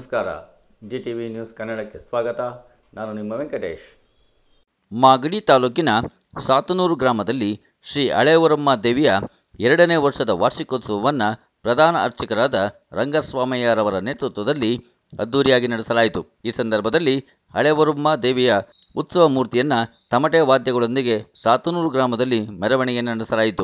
ನಮಸ್ಕಾರ G T V news ಕನ್ನಡಕ್ಕೆ ಸ್ವಾಗತ ನಾನು ನಿಮ್ಮ ವೆಂಕಟೇಶ್ ಮಾಗಡಿ ತಾಲೂಕಿನ ಸಾತನೂರು ಗ್ರಾಮದಲ್ಲಿ ಶ್ರೀ ಹಳೇವರಮ್ಮ ದೇವಿಯ ಎರಡನೇ ವರ್ಷದ ವಾರ್ಷಿಕೋತ್ಸವವನ್ನು ಪ್ರಧಾನ ಅರ್ಚಕರಾದ ರಂಗಸ್ವಾಮಯ್ಯರವರ ನೇತೃತ್ವದಲ್ಲಿ ಅದ್ದೂರಿಯಾಗಿ ನಡೆಸಲಾಯಿತು ಈ ಸಂದರ್ಭದಲ್ಲಿ ಹಳೇವರಮ್ಮ ದೇವಿಯ ಉತ್ಸವ ಮೂರ್ತಿಯನ್ನು ತಮಟೆ ವಾದ್ಯಗಳೊಂದಿಗೆ ಸಾತನೂರು ಗ್ರಾಮದಲ್ಲಿ ಮೆರವಣಿಗೆ ನಡೆಸಲಾಯಿತು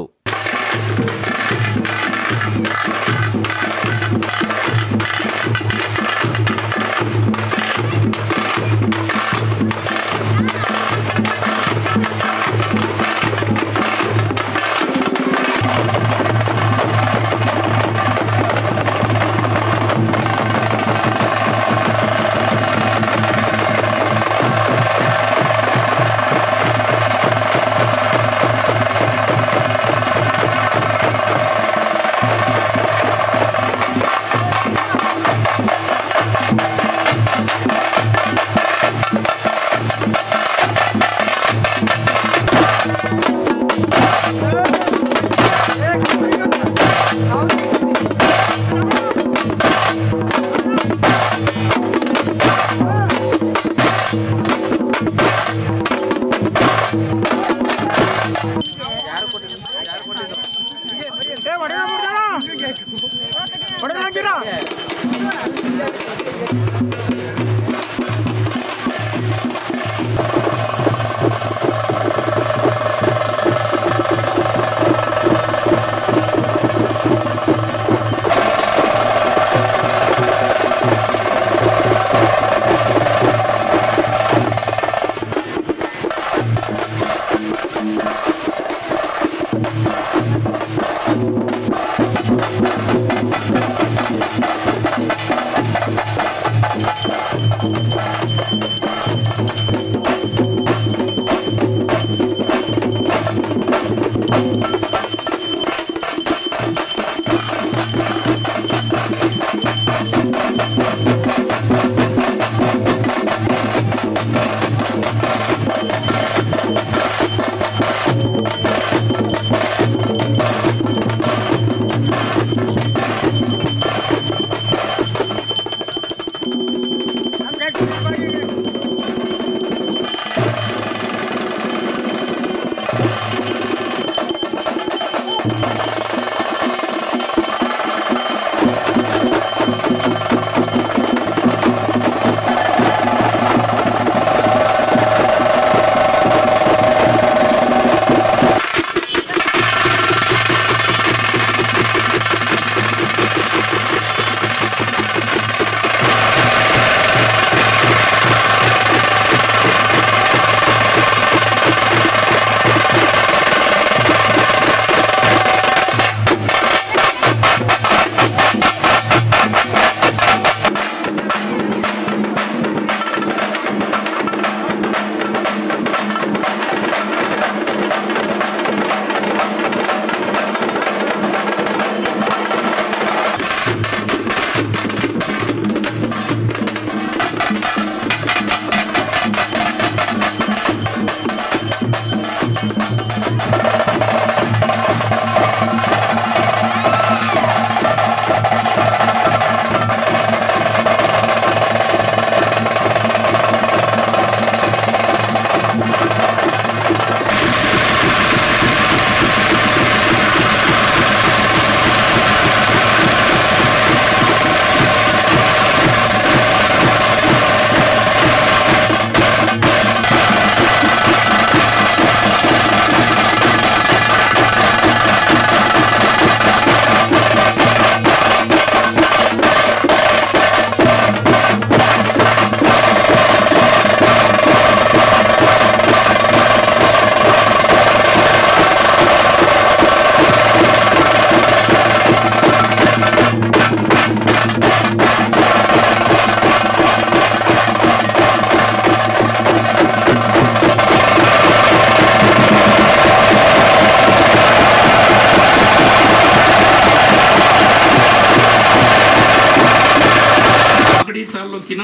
ಮಾಗಡಿ ತಾಲೂಕಿನ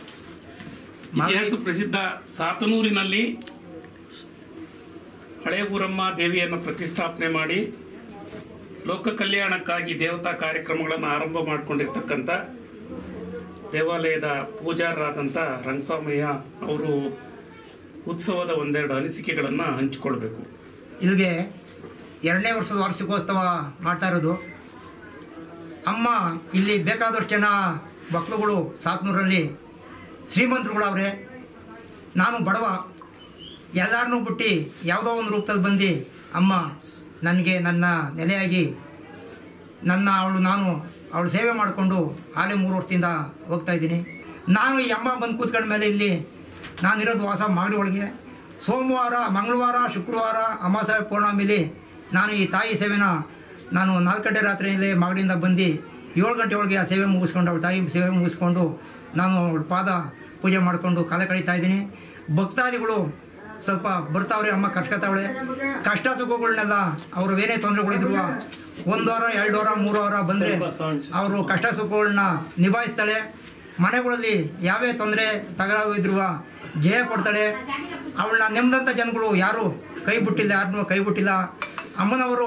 ಇತಿಹಾಸ ಪ್ರಸಿದ್ಧ ಸಾತನೂರಿನಲ್ಲಿ ಹಳೆ ಊರಮ್ಮ ದೇವಿಯನ್ನು ಪ್ರತಿಷ್ಠಾಪನೆ ಮಾಡಿ ಲೋಕ ಕಲ್ಯಾಣಕ್ಕಾಗಿ ದೇವತಾ ಕಾರ್ಯಕ್ರಮಗಳನ್ನು ಆರಂಭ ಮಾಡಿಕೊಂಡಿರ್ತಕ್ಕಂಥ ದೇವಾಲಯದ ಪೂಜಾರರಾದಂಥ ರಂಗಸ್ವಾಮಯ್ಯ ಅವರು ಉತ್ಸವದ ಒಂದೆರಡು ಅನಿಸಿಕೆಗಳನ್ನು ಹಂಚಿಕೊಳ್ಬೇಕು ಇಲ್ಲಿಗೆ ಎರಡನೇ ವರ್ಷದ ವಾರ್ಷಿಕೋತ್ಸವ ಮಾಡ್ತಾ ಇರೋದು ಅಮ್ಮ ಇಲ್ಲಿ ಬೇಕಾದಷ್ಟು ಜನ ಮಕ್ಕಳುಗಳು ಸಾತ್ನೂರಲ್ಲಿ ಶ್ರೀಮಂತರುಗಳವ್ರೆ ನಾನು ಬಡವ ಎಲ್ಲರನ್ನೂ ಬಿಟ್ಟು ಯಾವುದೋ ಒಂದು ರೂಪದಲ್ಲಿ ಬಂದು ಅಮ್ಮ ನನಗೆ ನನ್ನ ನೆಲೆಯಾಗಿ ನನ್ನ ಅವಳು ನಾನು ಅವಳು ಸೇವೆ ಮಾಡಿಕೊಂಡು ಹಾಲೆ ಮೂರು ವರ್ಷದಿಂದ ಹೋಗ್ತಾ ಇದ್ದೀನಿ ನಾನು ಈ ಅಮ್ಮ ಬಂದು ಕೂತ್ಕೊಂಡ ಮೇಲೆ ಇಲ್ಲಿ ನಾನಿರೋದು ವಾಸ ಮಾಗಡಿ ಒಳಗೆ ಸೋಮವಾರ ಮಂಗಳವಾರ ಶುಕ್ರವಾರ ಅಮಾವಾಸ್ಯೆ ಪೌರ್ಣಮಿಲಿ ನಾನು ಈ ತಾಯಿ ಸೇವೆನ ನಾನು ನಾಲ್ಕು ಗಂಟೆ ರಾತ್ರಿಯಲ್ಲಿ ಮಾಗಡಿಯಿಂದ ಬಂದು ಏಳು ಗಂಟೆ ಒಳಗೆ ಆ ಸೇವೆ ಮುಗಿಸ್ಕೊಂಡು ಅವಳ ತಾಯಿ ಸೇವೆ ಮುಗಿಸ್ಕೊಂಡು ನಾನು ಅವಳ ಪಾದ ಪೂಜೆ ಮಾಡಿಕೊಂಡು ಕಾಲ ಕಳೀತಾ ಇದ್ದೀನಿ ಭಕ್ತಾದಿಗಳು ಸ್ವಲ್ಪ ಬರ್ತಾವ್ರೆ ಅಮ್ಮ ಕರ್ಸ್ಕೊತಾವಳೆ ಕಷ್ಟ ಸುಖಗಳನ್ನೆಲ್ಲ ಅವರು ಏನೇ ತೊಂದರೆಗಳಿದ್ರು ಒಂದು ವಾರ ಎರಡು ವಾರ ಮೂರು ವಾರ ಬಂದರೆ ಅವರು ಕಷ್ಟ ಸುಖಗಳನ್ನ ನಿಭಾಯಿಸ್ತಾಳೆ ಮನೆಗಳಲ್ಲಿ ಯಾವೇ ತೊಂದರೆ ತಗರಾರು ಇದ್ರು ಜಯ ಕೊಡ್ತಾಳೆ ಅವಳನ್ನ ನೆಮ್ಮದಂಥ ಜನಗಳು ಯಾರು ಕೈ ಬಿಟ್ಟಿಲ್ಲ ಯಾರನ್ನೂ ಕೈ ಬಿಟ್ಟಿಲ್ಲ ಅಮ್ಮನವರು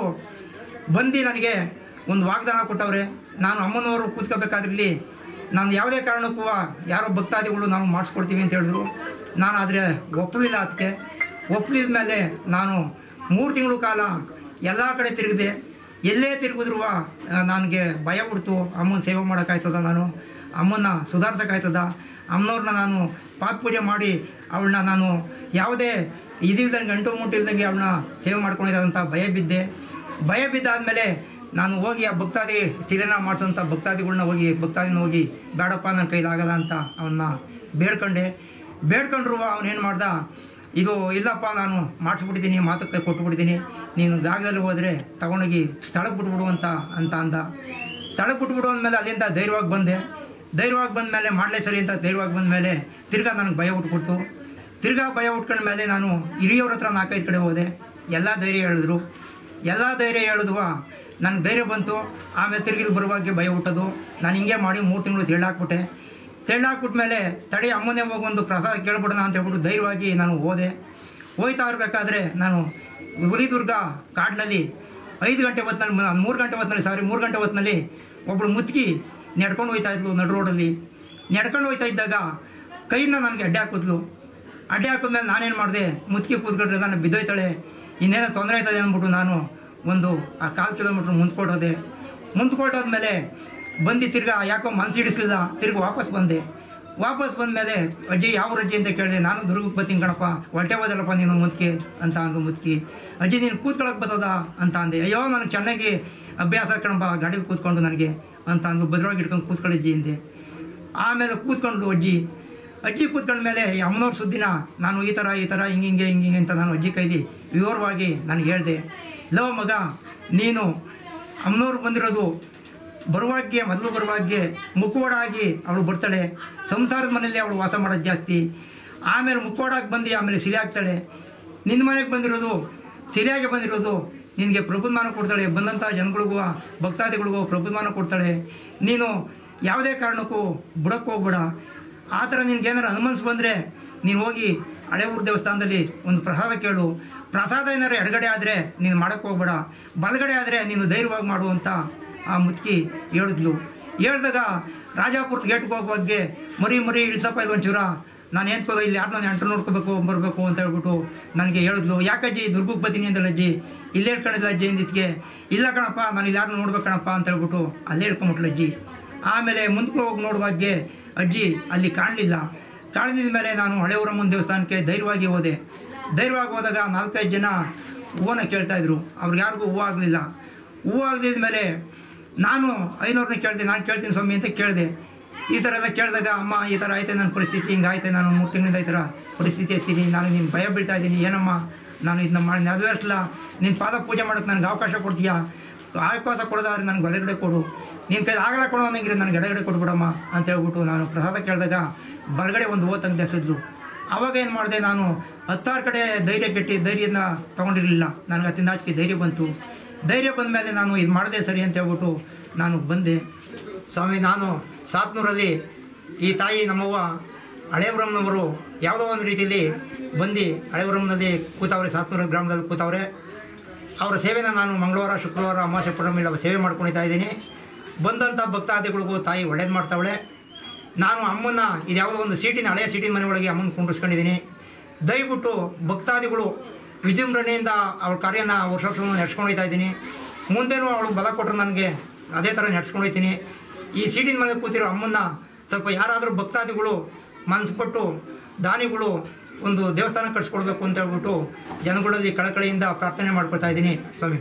ಬಂದು ನನಗೆ ಒಂದು ವಾಗ್ದಾನ ಕೊಟ್ಟವ್ರೆ ನಾನು ಅಮ್ಮನವರು ಕೂತ್ಕೋಬೇಕಾದ್ರಲ್ಲಿ ನಾನು ಯಾವುದೇ ಕಾರಣಕ್ಕೂ ಯಾರೋ ಭಕ್ತಾದಿಗಳು ನಾವು ಮಾಡಿಸ್ಕೊಡ್ತೀವಿ ಅಂತ ಹೇಳಿದ್ರು ನಾನು ಆದರೆ ಒಪ್ಪಲಿಲ್ಲ ಅದಕ್ಕೆ ಒಪ್ಪಲಿದ ಮೇಲೆ ನಾನು ಮೂರು ತಿಂಗಳು ಕಾಲ ಎಲ್ಲ ಕಡೆ ತಿರುಗಿದೆ ಎಲ್ಲೇ ತಿರುಗಿದ್ರು ನನಗೆ ಭಯ ಬಿಡ್ತು ಅಮ್ಮನ ಸೇವೆ ಮಾಡೋಕ್ಕಾಯ್ತದ ನಾನು ಅಮ್ಮನ ಸುಧಾರ್ಸೋಕ್ಕಾಯ್ತದ ಅಮ್ಮನವ್ರನ್ನ ನಾನು ಪಾತ್ ಪೂಜೆ ಮಾಡಿ ಅವಳನ್ನ ನಾನು ಯಾವುದೇ ಇದಿಲ್ದಂಗೆ ಗಂಟು ಮುಟ್ಟಿಲ್ದಂಗೆ ಅವಳನ್ನ ಸೇವೆ ಮಾಡ್ಕೊಂಡಿದ್ದಂಥ ಭಯ ಬಿದ್ದೆ ಭಯ ಬಿದ್ದಾದಮೇಲೆ ನಾನು ಹೋಗಿ ಆ ಭಕ್ತಾದಿ ಸ್ಥಿರನ ಮಾಡಿಸೋಂಥ ಭಕ್ತಾದಿಗಳ್ನ ಹೋಗಿ ಭಕ್ತಾದಿನ ಹೋಗಿ ಬೇಡಪ್ಪ ನನ್ನ ಕೈಲಾಗಲ್ಲ ಅಂತ ಅವನ್ನ ಬೇಡ್ಕೊಂಡೆ ಬೇಡ್ಕೊಂಡ್ರು ಅವನೇನು ಮಾಡ್ದ ಇದು ಇಲ್ಲಪ್ಪ ನಾನು ಮಾಡಿಸ್ಬಿಟ್ಟಿದ್ದೀನಿ ಮಾತಕ್ಕೆ ಕೊಟ್ಬಿಟ್ಟಿದ್ದೀನಿ ನೀನು ಜಾಗದಲ್ಲಿ ಹೋದರೆ ತಗೊಂಡೋಗಿ ಸ್ಥಳಕ್ಕೆ ಬಿಟ್ಬಿಡು ಅಂತ ಅಂತ ಅಂದ ಸ್ಥಳಕ್ಕೆ ಬಿಟ್ಬಿಡು ಅಂದಮೇಲೆ ಅಲ್ಲಿಂದ ಧೈರ್ಯವಾಗಿ ಬಂದೆ ಧೈರ್ಯವಾಗಿ ಬಂದ ಮೇಲೆ ಮಾಡಲೇ ಸರಿ ಅಂತ ಧೈರ್ಯವಾಗಿ ಬಂದ ಮೇಲೆ ತಿರ್ಗಾ ನನಗೆ ಭಯ ಉಟ್ಬಿಡ್ತು ತಿರ್ಗಾ ಭಯ ಉಟ್ಕೊಂಡ ಮೇಲೆ ನಾನು ಹಿರಿಯವ್ರ ಹತ್ರ ನಾಲ್ಕೈದು ಕಡೆ ಹೋದೆ ಎಲ್ಲ ಧೈರ್ಯ ಹೇಳಿದ್ರು ಎಲ್ಲ ಧೈರ್ಯ ಹೇಳಿದ್ವ ನನಗೆ ಧೈರ್ಯ ಬಂತು ಆಮೇಲೆ ತಿರುಗಿ ಬರುವಾಗೆ ಭಯ ಹುಟ್ಟೋದು ನಾನು ಹಿಂಗೆ ಮಾಡಿ ಮೂರು ತಿಂಗಳು ತೆಳ್ಳಾಕ್ಬಿಟ್ಟೆ ತೆಳ್ಳಾಕ್ಬಿಟ್ಮೇಲೆ ತಡಿ ಅಮ್ಮನೇ ಹೋಗಿ ಒಂದು ಪ್ರಸಾದ ಕೇಳ್ಬಿಡೋಣ ಅಂತ ಹೇಳ್ಬಿಟ್ಟು ಧೈರ್ಯವಾಗಿ ನಾನು ಹೋದೆ ಹೋಯ್ತಾ ಇರಬೇಕಾದ್ರೆ ನಾನು ಹುಲಿದುರ್ಗ ಕಾಡಿನಲ್ಲಿ ಐದು ಗಂಟೆ ಹೊತ್ತಿನಲ್ಲಿ ಮ- ಮೂರು ಗಂಟೆ ಹೊತ್ತಿನಲ್ಲಿ ಸಾರಿ ಮೂರು ಗಂಟೆ ಹೊತ್ತಿನಲ್ಲಿ ಒಬ್ಬಳು ಮುತ್ಕಿ ನಡ್ಕೊಂಡು ಹೋಯ್ತಾ ಇದ್ಲು ನಡು ರೋಡಲ್ಲಿ ನಡ್ಕೊಂಡು ಹೋಯ್ತಾ ಇದ್ದಾಗ ಕೈನ ನನಗೆ ಅಡ್ಡೆ ಹಾಕಿದ್ಲು ಅಡ್ಡೆ ಹಾಕಿದ್ಮೇಲೆ ನಾನೇನು ಮಾಡಿದೆ ಮುತ್ಕಿ ಕೂತ್ಕೊಂಡ್ರೆ ನಾನು ಬಿದ್ದೋಯ್ತಾಳೆ ಇನ್ನೇನೋ ತೊಂದರೆ ಆಯ್ತದೆ ಅಂದ್ಬಿಟ್ಟು ನಾನು ಒಂದು ಆ ಕಾಲು ಕಿಲೋಮೀಟ್ರ್ ಮುಂದ್ಕೊಟ್ಟೋದೆ ಮುಂದ್ಕೊಟ್ಟೋದ್ಮೇಲೆ ಬಂದು ತಿರ್ಗಾ ಯಾಕೋ ಮನ್ಸಿಡಿಸ್ಲಿಲ್ಲ ತಿರ್ಗಿ ವಾಪಸ್ ಬಂದೆ ವಾಪಸ್ ಬಂದಮೇಲೆ ಅಜ್ಜಿ ಯಾವ ಅಜ್ಜಿ ಅಂತ ಕೇಳಿದೆ ನಾನು ದುರ್ಗಕ್ಕೆ ಬರ್ತೀನಿ ಕಣಪ್ಪ ಹೊಟ್ಟೆ ಹೋದಲ್ಲಪ್ಪ ನೀನು ಮುತ್ಕಿ ಅಂತ ಅಂದು ಮುತ್ಕಿ ಅಜ್ಜಿ ನೀನು ಕೂತ್ಕೊಳಕ್ಕೆ ಬರ್ತದ ಅಂತ ಅಂದೆ ಅಯ್ಯೋ ನನಗೆ ಚೆನ್ನಾಗಿ ಅಭ್ಯಾಸ ಕಣಪ್ಪ ಗಾಡೀಲಿ ಕೂತ್ಕೊಂಡು ನನಗೆ ಅಂತ ಅಂದು ಭದ್ರವಾಗಿ ಇಟ್ಕೊಂಡು ಕೂತ್ಕೊಳ್ಳಿ ಅಜ್ಜಿ ಹಿಂದೆ ಆಮೇಲೆ ಕೂತ್ಕೊಂಡು ಅಜ್ಜಿ ಅಜ್ಜಿ ಕೂತ್ಕೊಂಡ ಮೇಲೆ ಈ ಅಮ್ಮನವ್ರ ಸುದ್ದಿನ ನಾನು ಈ ಥರ ಈ ಥರ ಹಿಂಗೆ ಹಿಂಗೆ ಹಿಂಗೆ ಹಿಂಗೆ ಅಂತ ನಾನು ಅಜ್ಜಿ ಕೈಲಿ ವಿವರವಾಗಿ ನಾನು ಹೇಳಿದೆ ಲವ್ ಮಗ ನೀನು ಅಮ್ಮನವ್ರು ಬಂದಿರೋದು ಬರುವಾಗ್ಗೆ ಮೊದಲು ಬರುವಾಗ್ಗೆ ಮುಖವಾಡಾಗಿ ಅವಳು ಬರ್ತಾಳೆ ಸಂಸಾರದ ಮನೆಯಲ್ಲಿ ಅವಳು ವಾಸ ಮಾಡೋದು ಜಾಸ್ತಿ ಆಮೇಲೆ ಮುಖವಾಡಾಗಿ ಬಂದು ಆಮೇಲೆ ಸಿಲೆ ಆಗ್ತಾಳೆ ನಿನ್ನ ಮನೆಗೆ ಬಂದಿರೋದು ಸಿಲಿಯಾಗಿ ಬಂದಿರೋದು ನಿನಗೆ ಪ್ರಬುದ್ಮಾನ ಕೊಡ್ತಾಳೆ ಬಂದಂಥ ಜನಗಳಿಗೂ ಭಕ್ತಾದಿಗಳಿಗೂ ಪ್ರಬುದ್ಮಾನ ಕೊಡ್ತಾಳೆ ನೀನು ಯಾವುದೇ ಕಾರಣಕ್ಕೂ ಬುಡಕ್ಕೆ ಹೋಗ್ಬೇಡ ಆ ಥರ ನಿನ್ಗೇನಾರು ಅನುಮಾನಿಸ್ ಬಂದರೆ ನೀನು ಹೋಗಿ ಹಳೆ ಊರು ದೇವಸ್ಥಾನದಲ್ಲಿ ಒಂದು ಪ್ರಸಾದ ಕೇಳು ಪ್ರಸಾದ ಏನಾರು ಎಡಗಡೆ ಆದರೆ ನೀನು ಮಾಡೋಕ್ಕೆ ಹೋಗ್ಬೇಡ ಬಲಗಡೆ ಆದರೆ ನೀನು ಧೈರ್ಯವಾಗಿ ಮಾಡು ಅಂತ ಆ ಮುತ್ಕಿ ಹೇಳಿದ್ಲು ಹೇಳ್ದಾಗ ರಾಜಾಪುರದ ಗೇಟ್ಗೆ ಹೋಗುವಾಗೆ ಮರಿ ಮರಿ ಇಳ್ಸಪ್ಪ ಇದು ಒಂಚೂರ ನಾನು ಏನ್ಕೋ ಇಲ್ಲಿ ಯಾರನ್ನೋ ನೆಂಟರು ನೋಡ್ಕೋಬೇಕು ಬರಬೇಕು ಅಂತ ಹೇಳ್ಬಿಟ್ಟು ನನಗೆ ಹೇಳಿದ್ಲು ಯಾಕಜ್ಜಿ ದುರ್ಗಕ್ಕೆ ಬರ್ತೀನಿ ಅಂದಲ್ಲ ಅಜ್ಜಿ ಇಲ್ಲೇ ಇಟ್ಕೊಂಡಿಲ್ಲ ಅಜ್ಜಿ ಅಂದಿದ್ಕೆ ಇಲ್ಲ ಕಣಪ್ಪ ನಾನು ಇಲ್ಲಿ ಯಾರನ್ನ ನೋಡ್ಬೇಕು ಕಣಪ್ಪ ಅಂತ ಹೇಳ್ಬಿಟ್ಟು ಅಲ್ಲೇ ಇಟ್ಕೊಂಬಿಟ್ಲು ಅಜ್ಜಿ ಆಮೇಲೆ ಮುಂದಕ್ಕೆ ಹೋಗಿ ನೋಡುವಾಗೆ ಅಜ್ಜಿ ಅಲ್ಲಿ ಕಾಣಲಿಲ್ಲ ಕಾಣದಿದ ಮೇಲೆ ನಾನು ಹಳೆ ಊರಮ್ಮನ ದೇವಸ್ಥಾನಕ್ಕೆ ಧೈರ್ಯವಾಗಿ ಹೋದೆ ಧೈರ್ಯವಾಗಿ ಹೋದಾಗ ನಾಲ್ಕೈದು ಜನ ಹೂವನ್ನ ಕೇಳ್ತಾ ಇದ್ರು ಅವ್ರಿಗೆ ಯಾರಿಗೂ ಹೂವು ಆಗಲಿಲ್ಲ ಹೂವು ಆಗದಿದ ಮೇಲೆ ನಾನು ಐನೂರನ್ನ ಕೇಳಿದೆ ನಾನು ಕೇಳ್ತೀನಿ ಸ್ವಾಮಿ ಅಂತ ಕೇಳಿದೆ ಈ ಥರ ಎಲ್ಲ ಕೇಳಿದಾಗ ಅಮ್ಮ ಈ ಥರ ಆಯ್ತು ನನ್ನ ಪರಿಸ್ಥಿತಿ ಹಿಂಗಾಯ್ತು ನಾನು ಮೂರು ತಿಂಗಳಿಂದ ಈ ಥರ ಪರಿಸ್ಥಿತಿ ಎತ್ತೀನಿ ನಾನು ನಿನ್ನ ಭಯ ಬೀಳ್ತಾ ಇದ್ದೀನಿ ಏನಮ್ಮ ನಾನು ಇದನ್ನ ಮಾಡಿ ನೆರವೇರಿಸಲ್ಲ ನಿನ್ನ ಪಾದ ಪೂಜೆ ಮಾಡೋಕ್ಕೆ ನನಗೆ ಅವಕಾಶ ಕೊಡ್ತೀಯಾ ಅವಕಾಶ ಕೊಡೋದಾದ್ರೆ ನನಗೆ ಹೊರಗಡೆ ಕೊಡು ನಿನ್ನ ಕೈ ಆಗಲ್ಲ ಕೊಡೋ ಅನ್ನಂಗಿದ್ರೆ ನನಗೆ ಎಡಗಡೆ ಕೊಟ್ಬಿಡಮ್ಮ ಅಂತ ಹೇಳ್ಬಿಟ್ಟು ನಾನು ಪ್ರಸಾದ ಕೇಳಿದಾಗ ಬಲಗಡೆ ಒಂದು ಓ ತಂದು ಎಸೆದ್ಲು ಅವಾಗ ಏನು ಮಾಡಿದೆ ನಾನು ಹತ್ತಾರು ಕಡೆ ಧೈರ್ಯ ಕೆಟ್ಟಿ ಧೈರ್ಯನ ತೊಗೊಂಡಿರಲಿಲ್ಲ ನನಗೆ ಅತ್ತಿಂದ ಆಚೆಗೆ ಧೈರ್ಯ ಬಂತು ಧೈರ್ಯ ಬಂದ ಮೇಲೆ ನಾನು ಇದು ಮಾಡಿದೆ ಸರಿ ಅಂತ ಹೇಳ್ಬಿಟ್ಟು ನಾನು ಬಂದೆ ಸ್ವಾಮಿ ನಾನು ಸಾತ್ನೂರಲ್ಲಿ ಈ ತಾಯಿ ನಮ್ಮವ್ವ ಹಳೇಬ್ರಹ್ಮನವರು ಯಾವುದೋ ಒಂದು ರೀತಿಯಲ್ಲಿ ಬಂದು ಹಳೇಬ್ರಹ್ಮನಲ್ಲಿ ಕೂತವ್ರೆ ಸಾತ್ನೂರು ಗ್ರಾಮದಲ್ಲಿ ಕೂತವ್ರೆ ಅವರ ಸೇವೆನ ನಾನು ಮಂಗಳವಾರ ಶುಕ್ರವಾರ ಅಮಾವಾಸ್ಯೆ ಪೌರ್ಣಮಿಲ್ಲ ಸೇವೆ ಮಾಡ್ಕೊಳ್ತಾ ಇದ್ದೀನಿ ಬಂದಂಥ ಭಕ್ತಾದಿಗಳಿಗೂ ತಾಯಿ ಒಳ್ಳೇದು ಮಾಡ್ತಾವಳೆ ನಾನು ಅಮ್ಮನ ಇದು ಯಾವುದೋ ಒಂದು ಸೀಟಿನ ಹಳೆಯ ಸೀಟಿನ ಮನೆ ಒಳಗೆ ಅಮ್ಮನ ಕುಂಡ್ರಿಸ್ಕೊಂಡಿದ್ದೀನಿ ದಯವಿಟ್ಟು ಭಕ್ತಾದಿಗಳು ವಿಜೃಂಭಣೆಯಿಂದ ಅವಳ ಕಾರ್ಯನ ವರ್ಷ ವರ್ಷ ನಡ್ಸ್ಕೊಂಡು ಹೋಗ್ತಾ ಇದ್ದೀನಿ ಮುಂದೆನೂ ಅವಳು ಬಲ ಕೊಟ್ಟರು ನನಗೆ ಅದೇ ಥರ ನಡ್ಸ್ಕೊಂಡು ಹೋಗ್ತೀನಿ ಈ ಸೀಟಿನ ಮನೆ ಕೂತಿರೋ ಅಮ್ಮನ್ನ ಸ್ವಲ್ಪ ಯಾರಾದರೂ ಭಕ್ತಾದಿಗಳು ಮನಸ್ಸು ಪಟ್ಟು ದಾನಿಗಳು ಒಂದು ದೇವಸ್ಥಾನ ಕಟ್ಸ್ಕೊಡ್ಬೇಕು ಅಂತ ಹೇಳ್ಬಿಟ್ಟು ಜನಗಳಲ್ಲಿ ಕಳಕಳಿಯಿಂದ ಪ್ರಾರ್ಥನೆ ಮಾಡ್ಕೊಳ್ತಾ ಇದ್ದೀನಿ ಸ್ವಾಮಿ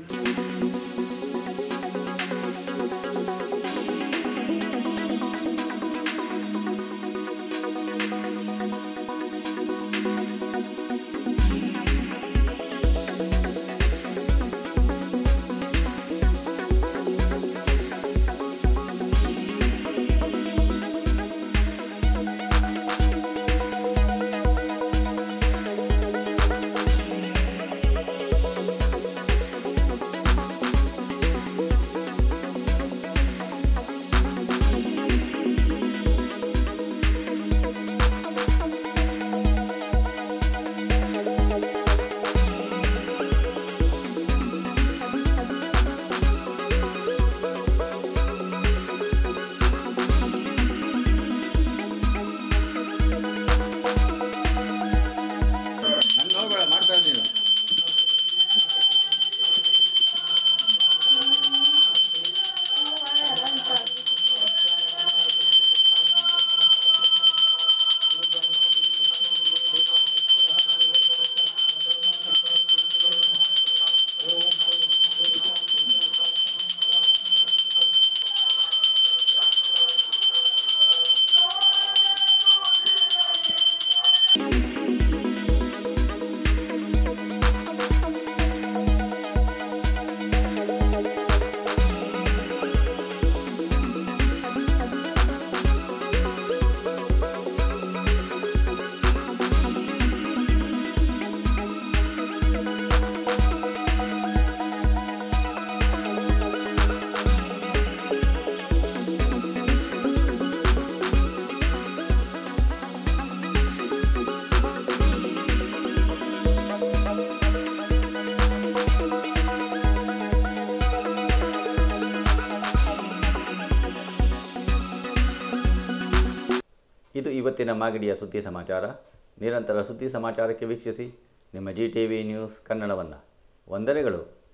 ನಂಗೆ ನೋಡ್ಬೇಡ ಮಾಡ್ತಾ ಇದ್ದೀನಿ ಇದು ಇವತ್ತಿನ ಮಾಗಡಿಯ ಸುದ್ದಿ ಸಮಾಚಾರ ನಿರಂತರ ಸುದ್ದಿ ಸಮಾಚಾರಕ್ಕೆ ವೀಕ್ಷಿಸಿ ನಿಮ್ಮ ಜಿ ಟಿ ವಿ ನ್ಯೂಸ್ ಕನ್ನಡವನ್ನು ವಂದನೆಗಳು